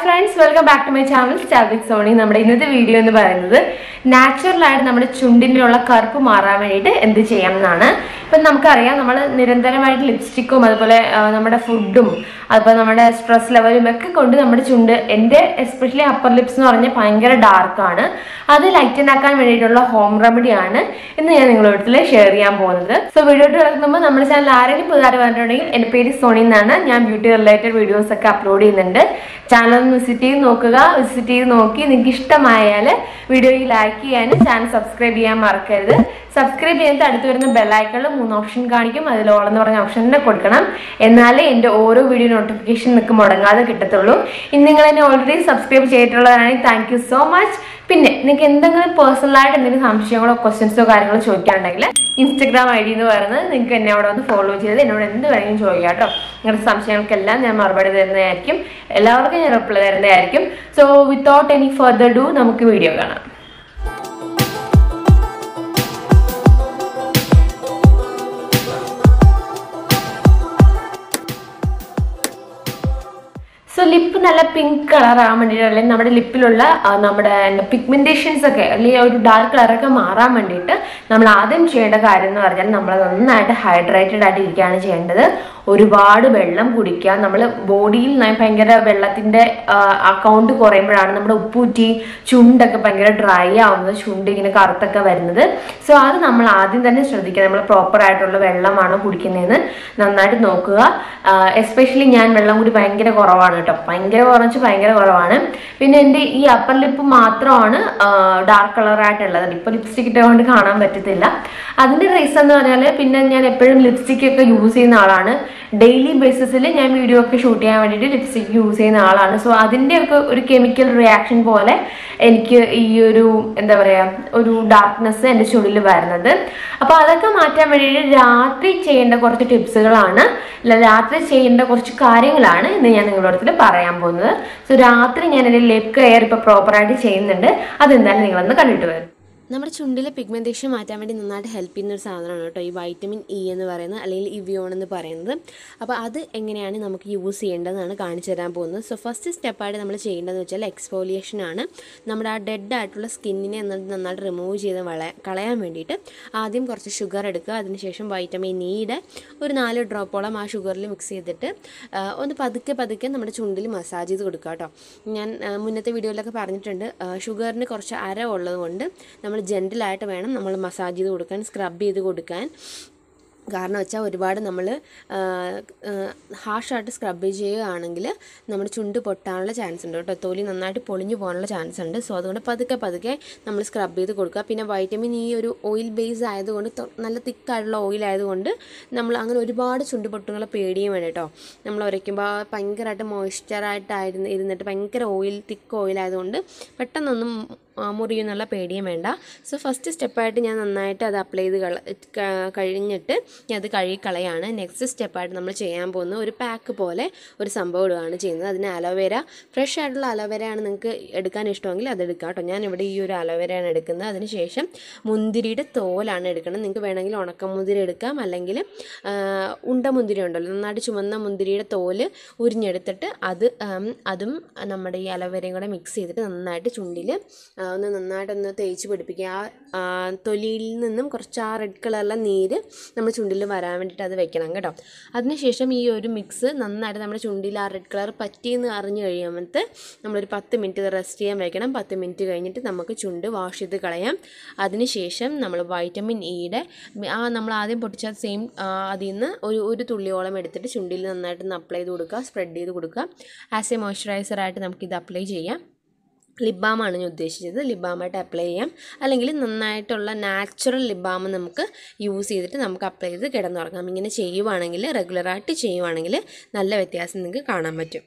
friends welcome back to my channel സ്റ്റാബിക് സോണി നമ്മുടെ ഇന്നത്തെ വീഡിയോ എന്ന് പറയുന്നത് നാച്ചുറൽ ആയിട്ട് നമ്മുടെ ചുണ്ടിനുള്ള കറുപ്പ് മാറാൻ വേണ്ടിയിട്ട് എന്ത് ചെയ്യാം എന്നാണ് ഇപ്പം നമുക്കറിയാം നമ്മൾ നിരന്തരമായിട്ട് ലിപ്സ്റ്റിക്കും അതുപോലെ ആ, നമ്മുടെ ഫുഡും അതുപോലെ നമ്മുടെ സ്ട്രെസ് ലെവലും ഒക്കെ കൊണ്ട് നമ്മുടെ ചുണ്ട് എൻ്റെ എസ്പെഷ്യലി അപ്പർ ലിപ്സ് എന്ന് പറഞ്ഞാൽ ഭയങ്കര ഡാർക്കാണ് അത് ലൈറ്റൻ ആക്കാൻ വേണ്ടിയിട്ടുള്ള ഹോം റെമഡി ആണ് ഇന്ന് ഞാൻ നിങ്ങളോടത്തിൽ ഷെയർ ചെയ്യാൻ പോകുന്നത് സോ വീഡിയോ കിടക്കുമ്പോൾ നമ്മുടെ ചാനൽ ആരെങ്കിലും പുതുതായിട്ട് പറഞ്ഞിട്ടുണ്ടെങ്കിൽ എൻ്റെ പേര് സോണി എന്നാണ് ഞാൻ ബ്യൂട്ടി റിലേറ്റഡ് വീഡിയോസ് ഒക്കെ അപ്ലോഡ് ചെയ്യുന്നുണ്ട് ചാനൽ ഒന്ന് വിസിറ്റ് ചെയ്ത് നോക്കുക വിസിറ്റ് ചെയ്ത് നോക്കി നിങ്ങൾക്ക് ഇഷ്ടമായാൽ വീഡിയോയിൽ ലൈക്ക് ചെയ്യാനും ചാനൽ സബ്സ്ക്രൈബ് ചെയ്യാൻ മറക്കരുത് സബ്സ്ക്രൈബ് ചെയ്യുന്നത് അടുത്ത് വരുന്ന ബെല്ലൈക്കളിൽ മൂന്ന് ഓപ്ഷൻ കാണിക്കും അതിൽ ഓൾ എന്ന് പറഞ്ഞ ഓപ്ഷൻ തന്നെ കൊടുക്കണം എന്നാലേ എൻ്റെ ഓരോ വീഡിയോ നോട്ടിഫിക്കേഷൻ നിങ്ങൾക്ക് മുടങ്ങാതെ കിട്ടത്തുള്ളൂ ഇന്ന് നിങ്ങൾ എന്നെ ഓൾറെഡി സബ്സ്ക്രൈബ് ചെയ്തിട്ടുള്ളതാണെങ്കിൽ താങ്ക് യു സോ മച്ച് പിന്നെ നിങ്ങൾക്ക് എന്തെങ്കിലും പേഴ്സണലായിട്ട് എന്തെങ്കിലും സംശയങ്ങളോ ക്വസ്റ്റ്യൻസോ കാര്യങ്ങളോ ചോദിക്കാനുണ്ടെങ്കിൽ ഇൻസ്റ്റഗ്രാം ഐ ഡി എന്ന് പറയുന്നത് നിങ്ങൾക്ക് എന്നെ അവിടെ ഒന്ന് ഫോളോ ചെയ്ത് എന്നോട് എന്ത് വേണമെങ്കിലും ചോദിക്കാം കേട്ടോ നിങ്ങളുടെ സംശയങ്ങൾക്കെല്ലാം ഞാൻ മറുപടി തരുന്നതായിരിക്കും എല്ലാവർക്കും ഞാൻ റിപ്ലൈ തരുന്നതായിരിക്കും so without any further do നമുക്ക് വീഡിയോ കാണാം സോ ലിപ്പ് നല്ല പിങ്ക് കളർ ആകാൻ വേണ്ടിയിട്ട് അല്ലെങ്കിൽ നമ്മുടെ ലിപ്പിലുള്ള ആ, നമ്മുടെ പിഗ്മെന്റേഷൻസ് ഒക്കെ അല്ലെങ്കിൽ ഒരു ഡാർക്ക് കളറൊക്കെ മാറാൻ വേണ്ടിയിട്ട് നമ്മൾ ആദ്യം ചെയ്യേണ്ട കാര്യം എന്ന് പറഞ്ഞാൽ നമ്മൾ നന്നായിട്ട് ഹൈഡ്രേറ്റഡ് ആയിട്ട് ഇരിക്കുകയാണ് ചെയ്യേണ്ടത് ഒരുപാട് വെള്ളം കുടിക്കുക നമ്മൾ ബോഡിയിൽ ന- ഭയങ്കര വെള്ളത്തിന്റെ അക്കൗണ്ട് കുറയുമ്പോഴാണ് നമ്മുടെ ഉപ്പൂറ്റി ചുണ്ടൊക്കെ ഭയങ്കര ഡ്രൈ ആവുന്നത് ചുണ്ട് ഇങ്ങനെ കറുത്തൊക്കെ വരുന്നത് സോ അത് നമ്മൾ ആദ്യം തന്നെ ശ്രദ്ധിക്കുക നമ്മൾ പ്രോപ്പർ ആയിട്ടുള്ള വെള്ളമാണോ കുടിക്കുന്നതെന്ന് നന്നായിട്ട് നോക്കുക എസ്പെഷ്യലി ഞാൻ വെള്ളം കൂടി ഭയങ്കര കുറവാണ് കേട്ടോ ഭയങ്കര കുറവെന്ന് വെച്ചാൽ ഭയങ്കര കുറവാണ് പിന്നെ എൻ്റെ ഈ അപ്പർ ലിപ്പ് മാത്രമാണ് ഡാർക്ക് കളറായിട്ടുള്ളത് ഇപ്പൊ ലിപ്സ്റ്റിക് ഇട്ടുകൊണ്ട് കാണാൻ പറ്റത്തില്ല അതിന്റെ റീസൺ എന്ന് പറഞ്ഞാൽ പിന്നെ ഞാൻ എപ്പോഴും ലിപ്സ്റ്റിക് ഒക്കെ യൂസ് ചെയ്യുന്ന ആളാണ് ഡെയിലി ബേസിസിൽ ഞാൻ വീഡിയോ ഒക്കെ ഷൂട്ട് ചെയ്യാൻ വേണ്ടിയിട്ട് ലിപ്സ്റ്റിക് യൂസ് ചെയ്യുന്ന ആളാണ് സോ അതിന്റെ ഒക്കെ ഒരു കെമിക്കൽ റിയാക്ഷൻ പോലെ എനിക്ക് ഈ ഒരു എന്താ പറയാ ഒരു ഡാർക്ക്നെസ് എൻ്റെ ചുണ്ടിൽ വരുന്നത് അപ്പൊ അതൊക്കെ മാറ്റാൻ വേണ്ടിയിട്ട് രാത്രി ചെയ്യേണ്ട കുറച്ച് ടിപ്സുകളാണ് അല്ല രാത്രി ചെയ്യേണ്ട കുറച്ച് കാര്യങ്ങളാണ് ഇന്ന് ഞാൻ നിങ്ങളുടെ അടുത്ത് പറയാൻ പോകുന്നത് സോ രാത്രി ഞാൻ എൻ്റെ ലിപ് കെയർ ഇപ്പൊ പ്രോപ്പറായിട്ട് ചെയ്യുന്നുണ്ട് അതെന്തായാലും നിങ്ങളൊന്ന് കണ്ടിട്ട് വരും നമ്മുടെ ചുണ്ടിലെ പിഗ്മെൻറ്റേഷൻ മാറ്റാൻ വേണ്ടി നന്നായിട്ട് ഹെൽപ്പ് ചെയ്യുന്ന ഒരു സാധനമാണ് കേട്ടോ ഈ വൈറ്റമിൻ ഇ എന്ന് പറയുന്നത് അല്ലെങ്കിൽ ഇവിയോൺ എന്ന് പറയുന്നത് അപ്പോൾ അത് എങ്ങനെയാണ് നമുക്ക് യൂസ് ചെയ്യേണ്ടതെന്നാണ് കാണിച്ചു തരാൻ പോകുന്നത് സോ ഫസ്റ്റ് സ്റ്റെപ്പായിട്ട് നമ്മൾ ചെയ്യേണ്ടതെന്ന് വെച്ചാൽ എക്സ്ഫോലിയേഷൻ ആണ് നമ്മുടെ ആ ഡെഡ് ആയിട്ടുള്ള സ്കിന്നിനെ നന്നായിട്ട് റിമൂവ് ചെയ്ത് വള കളയാൻ വേണ്ടിയിട്ട് ആദ്യം കുറച്ച് ഷുഗർ എടുക്കുക അതിനുശേഷം വൈറ്റമിൻ ഇയുടെ ഒരു നാല് ഡ്രോപ്പോളം ആ ഷുഗറിൽ മിക്സ് ചെയ്തിട്ട് ആ, ഒന്ന് പതുക്കെ പതുക്കെ നമ്മുടെ ചുണ്ടിൽ മസാജ് ചെയ്ത് കൊടുക്കുക കേട്ടോ ഞാൻ ആ, മുന്നത്തെ വീഡിയോയിലൊക്കെ പറഞ്ഞിട്ടുണ്ട് ആ, ഷുഗറിന് കുറച്ച് അര ഉള്ളത് കൊണ്ട് നമ്മൾ ജെൻറ്റിലായിട്ട് വേണം നമ്മൾ മസാജ് ചെയ്ത് കൊടുക്കാൻ സ്ക്രബ് ചെയ്ത് കൊടുക്കാൻ കാരണം വെച്ചാൽ ഒരുപാട് നമ്മൾ ഹാർഷായിട്ട് സ്ക്രബ് ചെയ്യുകയാണെങ്കിൽ നമ്മുടെ ചുണ്ട് പൊട്ടാനുള്ള ചാൻസ് ഉണ്ട് കേട്ടോ തൊലി നന്നായിട്ട് പൊളിഞ്ഞു പോകാനുള്ള ചാൻസ് ഉണ്ട് സോ അതുകൊണ്ട് പതുക്കെ പതുക്കെ നമ്മൾ സ്ക്രബ് ചെയ്ത് കൊടുക്കുക പിന്നെ വൈറ്റമിൻ ഈ ഒരു ഓയിൽ ബേസ് ആയതുകൊണ്ട് തൊ- നല്ല തിക്കായിട്ടുള്ള ഓയിൽ ആയതുകൊണ്ട് നമ്മൾ അങ്ങനെ ഒരുപാട് ചുണ്ട് പൊട്ടുകളെ പേടിയും വേണം കേട്ടോ നമ്മൾ ഉരയ്ക്കുമ്പോൾ ഭയങ്കരമായിട്ട് മോയ്സ്ചറായിട്ടായിരുന്നു ഇരുന്നിട്ട് ഭയങ്കര ഓയിൽ തിക്ക് ഓയിൽ ആയതുകൊണ്ട് പെട്ടെന്നൊന്നും ആ, മുറിയുന്നുള്ള പേടിയും വേണ്ട സോ ഫസ്റ്റ് സ്റ്റെപ്പായിട്ട് ഞാൻ നന്നായിട്ട് അത് അപ്ലൈ ചെയ്ത് കള ക- കഴിഞ്ഞിട്ട് ഞാൻ അത് കഴുകി കളയാണ് നെക്സ്റ്റ് സ്റ്റെപ്പായിട്ട് നമ്മൾ ചെയ്യാൻ പോകുന്ന ഒരു പാക്ക് പോലെ ഒരു സംഭവം ഇടുകയാണ് ചെയ്യുന്നത് അതിന് അലോവേര ഫ്രഷ് ആയിട്ടുള്ള അലോവേരയാണ് നിങ്ങൾക്ക് എടുക്കാൻ ഇഷ്ടമെങ്കിൽ അത് എടുക്കാം കേട്ടോ ഞാൻ ഇവിടെ ഈ ഒരു അലോവേരയാണ് എടുക്കുന്നത് അതിനുശേഷം മുന്തിരിയുടെ തോലാണ് എടുക്കണം നിങ്ങൾക്ക് വേണമെങ്കിൽ ഉണക്കമുന്തിരി എടുക്കാം അല്ലെങ്കിൽ ആ, ഉണ്ട മുന്തിരി ഉണ്ടല്ലോ നന്നായിട്ട് ചുമന്ന മുന്തിരിയുടെ തോല് ഉരിഞ്ഞെടുത്തിട്ട് അത് ആം, അതും നമ്മുടെ ഈ അലോവേരയും കൂടെ മിക്സ് ചെയ്തിട്ട് നന്നായിട്ട് ചുണ്ടിൽ ഒന്ന് നന്നായിട്ടൊന്ന് തേച്ച് പിടിപ്പിക്കുക ആ ആ, തൊലിയിൽ നിന്നും കുറച്ച് ആ റെഡ് കളറിലെ നീര് നമ്മുടെ ചുണ്ടിൽ വരാൻ വേണ്ടിയിട്ട് അത് വെക്കണം കേട്ടോ അതിനുശേഷം ഈ ഒരു മിക്സ് നന്നായിട്ട് നമ്മുടെ ചുണ്ടിൽ ആ റെഡ് കളർ പറ്റിയെന്ന് അറിഞ്ഞു കഴിയുമ്പോൾ നമ്മളൊരു പത്ത് മിനിറ്റ് റെസ്റ്റ് ചെയ്യാൻ വെക്കണം പത്ത് മിനിറ്റ് കഴിഞ്ഞിട്ട് നമുക്ക് ചുണ്ട് വാഷ് ചെയ്ത് കളയാം അതിനുശേഷം നമ്മൾ വൈറ്റമിൻ ഇയുടെ ആ നമ്മൾ ആദ്യം പൊട്ടിച്ച സെയിം അതിൽ നിന്ന് ഒരു ഒരു തുള്ളിയോളം എടുത്തിട്ട് ചുണ്ടിൽ നന്നായിട്ട് ഒന്ന് അപ്ലൈ ചെയ്ത് കൊടുക്കുക സ്പ്രെഡ് ചെയ്ത് കൊടുക്കുക ആസ് എ മോയ്സ്ചറൈസറായിട്ട് നമുക്കിത് അപ്ലൈ ചെയ്യാം ലിപ് ബാമാണ് ഞാൻ ഉദ്ദേശിച്ചത് ലിപ് ബാമായിട്ട് അപ്ലൈ ചെയ്യാം അല്ലെങ്കിൽ നന്നായിട്ടുള്ള നാച്ചുറൽ ലിപ് ബാം നമുക്ക് യൂസ് ചെയ്തിട്ട് നമുക്ക് അപ്ലൈ ചെയ്ത് കിടന്നുറങ്ങാം ഇങ്ങനെ ചെയ്യുവാണെങ്കിൽ റെഗുലറായിട്ട് ചെയ്യുവാണെങ്കിൽ നല്ല വ്യത്യാസം നിങ്ങൾക്ക് കാണാൻ പറ്റും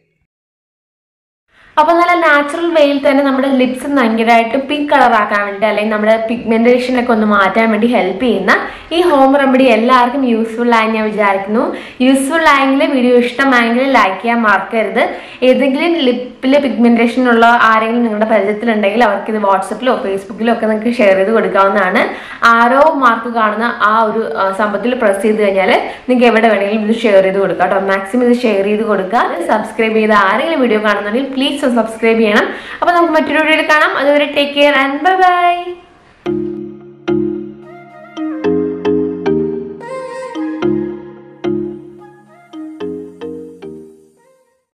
അപ്പൊ നല്ല നാച്ചുറൽ വെയിൽ തന്നെ നമ്മുടെ ലിപ്സ് ഭയങ്കരമായിട്ട് പിങ്ക് കളർ ആക്കാൻ വേണ്ടി അല്ലെങ്കിൽ നമ്മുടെ പിഗ്മെന്റേഷൻ ഒക്കെ ഒന്ന് മാറ്റാൻ വേണ്ടി ഹെൽപ്പ് ചെയ്യുന്ന ഈ ഹോം റെമഡി എല്ലാവർക്കും യൂസ്ഫുൾ ആയി ഞാൻ വിചാരിക്കുന്നു യൂസ്ഫുൾ ആയെങ്കിൽ വീഡിയോ ഇഷ്ടമായെങ്കിൽ ലൈക്ക് ചെയ്യാൻ മറക്കരുത് ഏതെങ്കിലും ലിപ്പിൽ പിഗ്മെന്റേഷൻ ഉള്ള ആരെങ്കിലും നിങ്ങളുടെ പരിചയത്തിലുണ്ടെങ്കിൽ അവർക്ക് ഇത് വാട്സപ്പിലോ ഫേസ്ബുക്കിലോ ഒക്കെ നിങ്ങൾക്ക് ഷെയർ ചെയ്ത് കൊടുക്കാവുന്നതാണ് ആരോ മാർക്ക് കാണുന്ന ആ ഒരു ആ, സംഭവത്തിൽ പ്രസ് ചെയ്ത് കഴിഞ്ഞാൽ നിങ്ങൾക്ക് എവിടെ വേണമെങ്കിലും ഇത് ഷെയർ ചെയ്ത് കൊടുക്കാം കേട്ടോ മാക്സിമം ഇത് ഷെയർ ചെയ്ത് കൊടുക്കുക സബ്സ്ക്രൈബ് ചെയ്ത് ആരെങ്കിലും വീഡിയോ കാണുന്നുണ്ടെങ്കിൽ പ്ലീസ് സബ്സ്ക്രൈബ് ചെയ്യണം അപ്പോൾ നമുക്ക് മറ്റൊരു വീഡിയോയിൽ കാണാം അതുവരെ take care and bye by